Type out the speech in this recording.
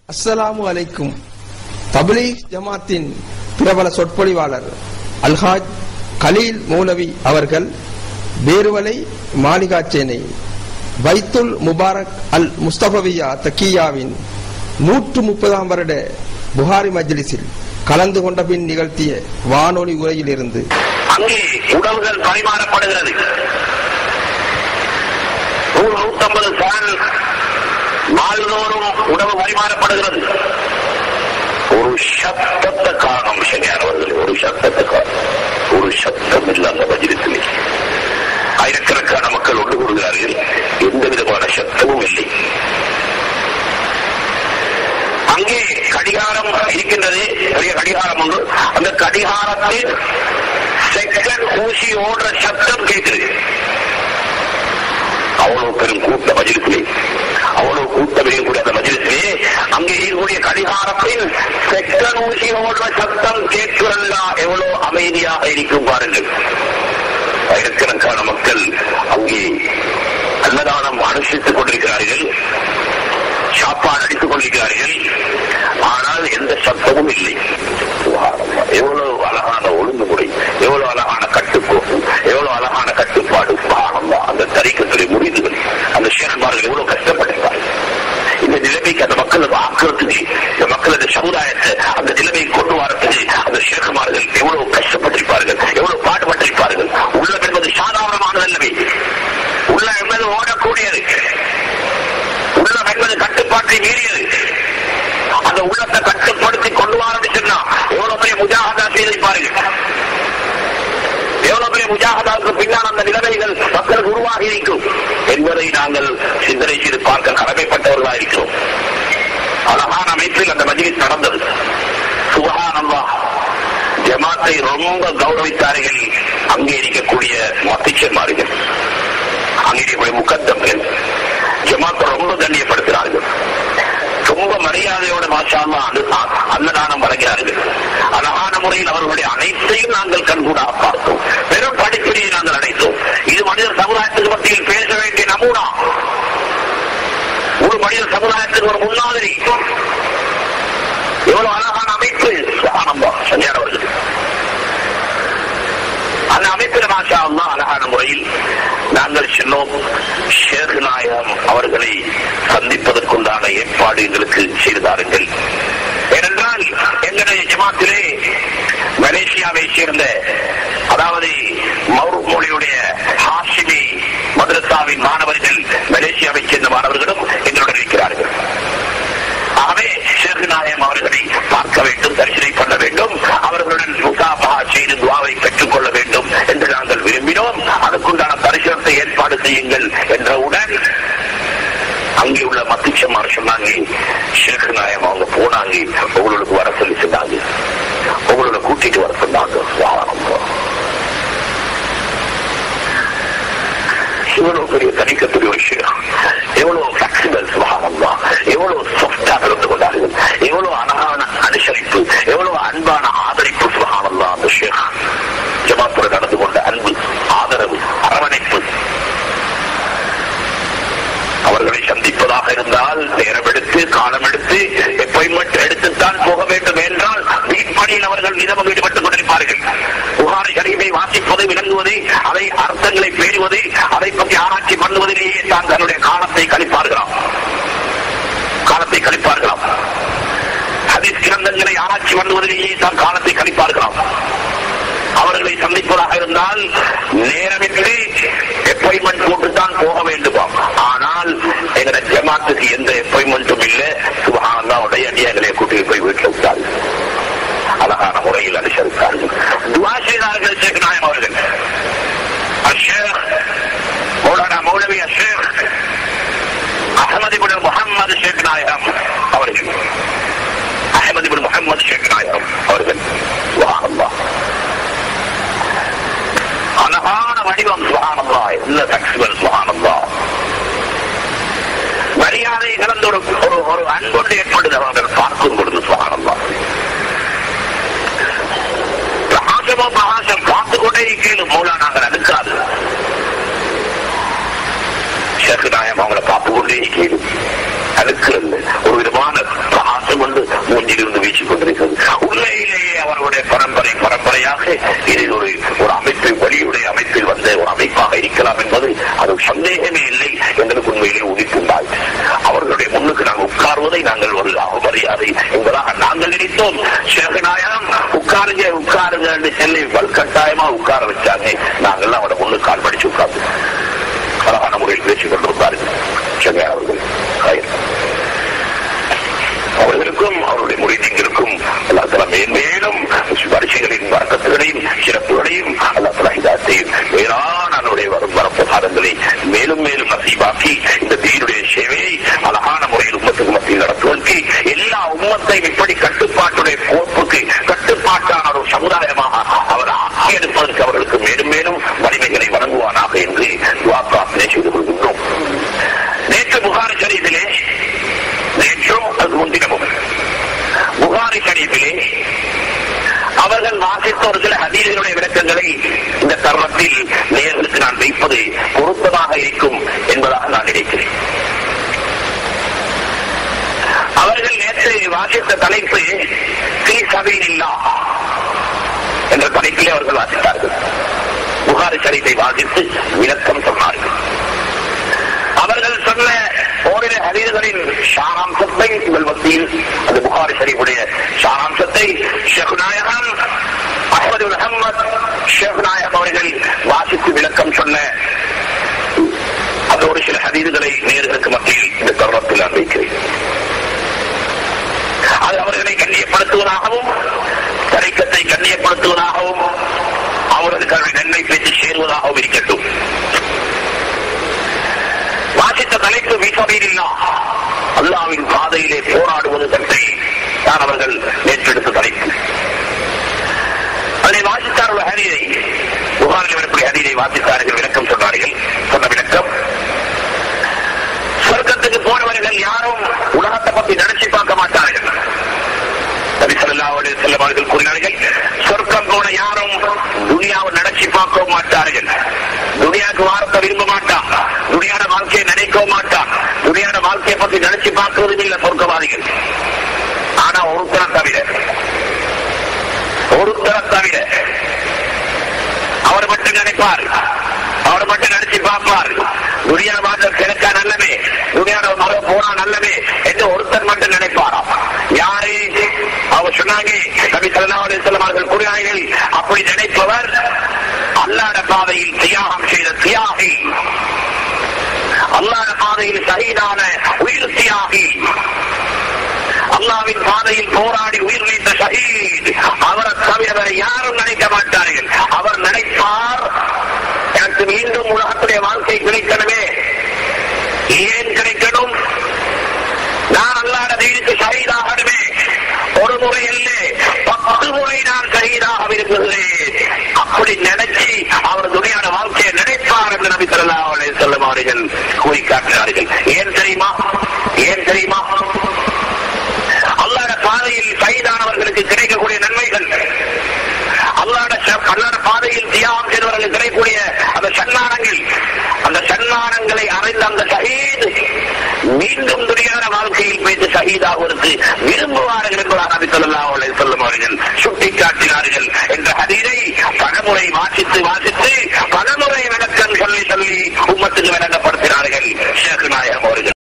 அஸ்ஸலாமு அலைக்கும் தப்லீக் ஜமாத்தின் பிரபல சொற்பொழிவாளர் அல்ஹாஜ் கலீல் மௌலவி அவர்கள் பேருவலை மாளிகாச்சேனை பைத்துல் முபாரக் அல் முஸ்தபவியா தக்கியாவின் நூற்று முப்பதாம் வருட புகாரி மஜ்லிஸில் கலந்து கொண்ட பின் நிகழ்த்திய வானொலி உரையிலிருந்து அங்கே உணவுகள் பரிமாறப்படுகிறது நூறு நூற்றம்பது ஃபேன் நாள்தோறும் உணவு பரிமாறப்படுகிறது ஒரு சத்தத்தை காரணம் அவர்கள் ஒரு சத்தத்தை காரணம் ஒரு சத்தம் இல்லை அந்த மஜிலிசிலே ஆயிரக்கணக்கான மக்கள் ஒன்று கூறுகிறார்கள் எந்த விதமான சத்தமும் இல்லை அங்கே கடிகாரம் இருக்கின்றது பெரிய கடிகாரம் ஒன்று அந்த கடிகாரத்தில் செகண்ட் ஊசி ஓடுற சத்தம் கேட்குது அவ்வளவு பெரும் கூட்ட மஜிலிசிலே அவ்வளவு கூட்டமே கூட அந்த மஜிலிசிலே அங்கே இருக்கக்கூடிய கடிகாரத்தில் செகண்ட் ஊசி ஓடுற சத்தம் கேட்கிறல்லா எவ்வளவு அமைதியாக இருக்கும் பாருங்கள் ஆயிரக்கணக்கான மக்கள் அங்கே அன்னதானம் அனுஷ்டித்துக் கொண்டிருக்கிறார்கள் சாப்பாடு அடித்துக் கொண்டிருக்கிறார்கள் ஆனால் எந்த சத்தமும் இல்லை எவ்வளவு அழகான ஒழுங்குமுறை எவ்வளவு அழகான கட்டுக்கோப்பு எவ்வளவு அழகான கட்டுப்பாடு சுபஹானல்லாஹ். அந்த தரிக்கத்துறை முறிதுகள் அந்த ஷேர்மார்கள் எவ்வளவு கஷ்டப்பட்டிருப்பார்கள் இந்த நிலைமைக்கு அந்த மக்கள் ஆக்கிறதுக்கு இந்த மக்கள் அந்த சமுதாயத்தை அந்த நிலைமையை கொண்டு வரத்துக்கு அந்த ஷேர்மார்கள் எவ்வளவு கஷ்டப்பட்டிருப்பார்கள் எவ்வளவு பாடுபட்டிருப்பார்கள் உள்ளம் என்பது சாதாரணமானதல்லவே உள்ளம் என்பது ஓடக்கூடியது உள்ளம் என்பது கட்டுப்பாட்டை மீறியது அந்த உள்ளத்தை கட்டுப்படுத்தி கொண்டு வரணும் சொன்னா எவ்வளவு பெரிய முஜாகதா செய்திருப்பார்கள் எவ்வளவு பெரிய முஜாகதாவுக்கு பின்னால் அந்த நிலைமைகள் மக்களுக்கு உருவாகி இருக்கும் என்பதை நாங்கள் சிந்தனை செய்து பார்க்க கடமைப்பட்டவர்களாக இருக்கிறோம் அழகான அமைப்பில் அந்த மஜிலிஸ் நடந்தது சுபகானந்தா ஜமாத்தை ரொம்ப கௌரவித்தார்கள் அங்கே இருக்கக்கூடிய மத்திச்சன்மார்கள் அங்கே இருக்கக்கூடிய முக்கத்தம்கள் ஜமாத்தை ரொம்ப கண்ணியப்படுத்தினார்கள் ரொம்ப மரியாதையோட மாஷால்லா அன்னதானம் வழங்கினார்கள் அழகான முறையில் அவர்களுடைய அனைத்தையும் நாங்கள் கண்கூடாக பார்த்தோம் பெரும் படிப்பினையை நாங்கள் அடைத்தோம் இது மனித சமுதாயத்துக்கு மத்தியில் பேச வேண்டிய நமூனா ஒரு மனித சமுதாயத்துக்கு ஒரு முன்மாதிரி எவ்வளவு அழகான அமைப்பு ஆனந்தம் சஞ்சாரவர்கள் அந்த அமைப்பில் மாஷா அல்லா அழகான முறையில் நாங்கள் சென்னோம் ஷேக் நாயகம் அவர்களை சந்திப்பதற்குண்டான ஏற்பாடு எங்களுக்கு செய்து தாருங்கள் ஏனென்றால் எங்களுடைய ஜமாத்திலே மலேசியாவை சேர்ந்த அதாவது மௌர் மொழியுடைய ஹாஷிமி மதரசாவின் மாணவர்கள் மலேசியாவை சேர்ந்த மாணவர்களும் எங்களுடன் இருக்கிறார்கள் ஆகவே ஷேக் நாயம் அவர்களை பார்க்க வேண்டும் தரிசனை பண்ண வேண்டும் அவர்களுடன் முசாபா செய்து துவாவை பெற்றுக் கொள்ள வேண்டும் என்று நாங்கள் விரும்பினோம் அதுக்குண்டான தரிசனத்தை ஏற்பாடு செய்யுங்கள் என்றவுடன் அங்கே உள்ள மத்திச்சமார் சொன்னாங்க ஷேக் நாயம் அவங்க போனாங்க உங்களுக்கு வர சொல்லி சொன்னாங்க உங்களோட கூட்டிட்டு வர சொன்னாங்க சுவாரம்பம் எவ்வளவு பெரிய தனிக்கக்கூடிய விஷயம் எவ்வளவு பிளெக்சிபிள் சுபாவம்மா எவ்வளவு சாஃப்டா இருந்து கொண்டார்கள் எவ்வளவு அழகான அனுசரிப்பு எவ்வளவு அன்பான ஆதரிப்பு சுபாவம்மா அந்த ஷேக் ஜமாத்துறை நடந்து கொண்ட அன்பு ஆதரவு அரவணைப்பு அவர்களை சந்திப்பதாக இருந்தால் நேரம் எடுத்து காலம் எடுத்து அப்பாயின்மெண்ட் எடுத்துத்தான் போக வேண்டும் என்றால் வீட்பணியில் அவர்கள் மிதமும் ஈடுபட்டுக் கொண்டிருப்பார்கள் புகாரை கருவியை வாசிப்பது விளங்குவது அதை அர்த்தங்களை பேணுவது அதை பற்றி ஆராய்ச்சி பண்ணுவதிலேயே தான் தன்னுடைய காலத்தை கழிப்பார்களாம் காலத்தை கழிப்பார்களாம் ஹதீஸ் கிரந்தங்களை ஆராய்ச்சி பண்ணுவதிலேயே தான் காலத்தை கழிப்பார்களாம் அவர்களை சந்திப்பதாக இருந்தால் நேரமின்றி அப்பாயின்மெண்ட் போட்டுத்தான் போக வேண்டுமாம் ஆனால் எங்கட ஜமாத்துக்கு எந்த அப்பாயின்மெண்ட்டும் இல்லை சுபகானந்தா உடைய எங்களை கூட்டிட்டு போய் வீட்டில் விட்டார்கள் அழகான முறையில் அனுசரித்தார்கள் துவா செய்தார்கள் ஷேக் நாயம் அவர்கள் அஷேக் மௌலானா மௌலவி அஷேக் அகமது இப்னு முகமது ஷேக் நாயகம் அவர்கள் அகமது இப்னு முகமது ஷேக் நாயகம் அவர்கள் சுபஹானல்லாஹ் அழகான வடிவம் சுகானந்தா இல்ல சக்சுவல் சுகானந்தா மரியாதை கலந்த ஒரு ஒரு ஒரு அன்பொன்று ஏற்படுது அவர்கள் பார்க்கும் பொழுது சுகானந்தா பிரகாசமோ பிரகாசம் பார்த்து கொண்டே கீழே மூலா நாங்கள் அடுக்காது ஷேக் நாயம் அவங்களை பார்த்து கொண்டே கீழே அடுக்கிறது ஒரு விதமான பிரகாசம் மரியாதை என்பதாக நாங்கள் நினைத்தோம் சேகநாயகம் உட்காருங்க உட்காருங்க என்று சொல்லி வல்கட்டாயமா உட்கார வச்சாங்க நாங்கள்லாம் அவட முன்னு கால் படிச்சு உட்கார்ந்து அழகான முறையில் பேசிக் கொண்டிருந்தார்கள் சேகா அவர்கள் ஆயிரம். அவர்களுக்கும் அவருடைய முறைதீங்களுக்கும் அல்லா தலா மேன்மேலும் வரிசைகளின் வழக்கத்துகளையும் சிறப்புகளையும் அல்லா தலா இதாத்தையும் வேளாண் அவருடைய வரும் வரப்பு காலங்களை மேலும் மேலும் நசீபாக்கி இந்த தீனுடைய சேவையை அழகான முறையில் உம்மத்துக்கு மத்தியில் நடத்துவதற்கு எல்லா உம்மத்தையும் இப்படி கட்டுப்பாட்டுடைய கோப்புக்கு கட்டுப்பாட்டான ஒரு சமுதாயமாக அவர் ஆக்கி எடுப்பதற்கு அவர்களுக்கு மேலும் மேலும் வலிமைகளை வழங்குவானாக என்று துவா பிரார்த்தனை செய்து கொள்கின்றோம் நேற்று புகாரி ஷரீஃபிலே நேற்றும் அது முன்தினமும் புகாரி ஷரீஃபிலே அவர்கள் வாசித்த ஒரு சில ஹதீர்களுடைய விளக்கங்களை இந்த தருணத்தில் நேர்களுக்கு நான் வைப்பது பொருத்தமாக இருக்கும் என்பதாக நான் நினைக்கிறேன் அவர்கள் நேற்று வாசித்த தலைப்பு ஸ்ரீ சபையில்லா என்ற தலைப்பிலே அவர்கள் வாசித்தார்கள் புகாரி ஷரீஃபை வாசித்து விளக்கம் சொன்னார்கள் அவர்கள் சொன்ன ஓரிரு ஹதீர்களின் சாராம்சத்தை உங்கள் மத்தியில் அந்த புகாரி ஷரீஃபுடைய சாராம்சத்தை ஷேக் நாயகம் அஹமது முகமது ஷேக் நாயகம் அவர்கள் வாசித்து விளக்கம் சொன்ன அந்த ஒரு சில ஹதீர்களை நேர்களுக்கு மத்தியில் இந்த தருணத்தில் நான் வைக்கிறேன் அது அவர்களை கண்ணியப்படுத்துவதாகவும் தரிக்கத்தை கண்ணியப்படுத்துவதாகவும் அவர்களுக்கு நன்மை பேச்சு சேருவதாகவும் இருக்கட்டும் வாசித்த தலைப்பு விசபையில்லா அல்லாவின் பாதையிலே போராடுவது பற்றி தான் அவர்கள் நேற்றெடுத்த தலைப்பு அதை வாசித்தார்கள் ஹரியை புகாரில் வரக்கூடிய ஹரியை வாசித்தார்கள் விளக்கம் சொன்னார்கள் சொன்ன விளக்கம் சொர்க்கத்துக்கு போனவர்கள் யாரும் உலகத்தை பற்றி நினைச்சு பார்க்க மாட்டார்கள் நபி ஸல்லல்லாஹு அலைஹி வஸல்லம் அவர்கள் கூறினார்கள் சொர்க்கம் போன யாரும் துனியாவை நினைச்சு பார்க்கவும் மாட்டார்கள் துனியாவுக்கு வாரத்தை விரும்ப மாட்டான் துனியான வாழ்க்கையை நினைக்கவும் மாட்டான் துனியான வாழ்க்கையை பற்றி நினைச்சு பார்க்கறதும் இல்லை சொர்க்கவாதிகள் ஆனா ஒருத்தரை தவிர ஒருத்தரை தவிர அவர் மட்டும் நினைப்பார் அவர் மட்டும் நினைச்சு பார்ப்பார் துனியா வாழ்ந்த கிழக்கா நல்லவே துனியாட மக போனா நல்லவே என்று ஒருத்தர் மட்டும் நினைப்பாராம் யாரு அவர் சொன்னாங்க நபி ஸல்லல்லாஹு அலைஹி வஸல்லம் அவர்கள் கூறினார்கள் அப்படி நினைப்பவர் அல்லாஹ்ட பாதையில் தியாகம் செய்த தியாகி அல்லாஹ்ட பாதையில் ஷஹீதான உயிர் தியாகி அல்லாவின் பாதையில் போராடி உயிர் நீத்த ஷஹீத் அவரை தவிர வேற யாரும் நினைக்க மாட்டார்கள் அவர் நினைப்பார் எனக்கு மீண்டும் உலகத்துடைய வாழ்க்கை கிடைக்கணுமே ஏன் கிடைக்கணும் நான் அல்லாத தீனுக்கு ஷஹீதாகணுமே ஒரு முறை அல்ல பத்து முறை நான் ஷஹீதாக விரும்புகிறேன் அப்படி நினைச்சு அவர் துணியான வாழ்க்கையை நினைப்பார் என்று நபி ஸல்லல்லாஹு அலைஹி வஸல்லம் அவர்கள் கூறி காட்டினார்கள் ஏன் தெரியுமா ஏன் தெரியுமா அல்லாட பாதையில் கைதானவர்களுக்கு கிடைக்கக்கூடிய நன்மைகள் அல்லாட ச- அல்லாட பாதையில் தியாகம் செய்தவர்களுக்கு கிடைக்கக்கூடிய அந்த சன்மானங்கள் அந்த சன்மானங்களை அறிந்த அந்த ஷஹீத் மீண்டும் துணியான வாழ்க்கையில் வைத்து ஷஹீதாவதற்கு விரும்புவார்கள் என்பதாக நபி ஸல்லல்லாஹு அலைஹி வஸல்லம் அவர்கள் சுட்டிக்காட்டினார்கள் என்ற ஹதீரை பலமுறை வாசித்து வாசித்து பலமுறை விளக்கம் சொல்லி சொல்லி உம்மத்துக்கு விளங்கப்படுத்தினார்கள் ஷேக் நாயகம் அவர்கள்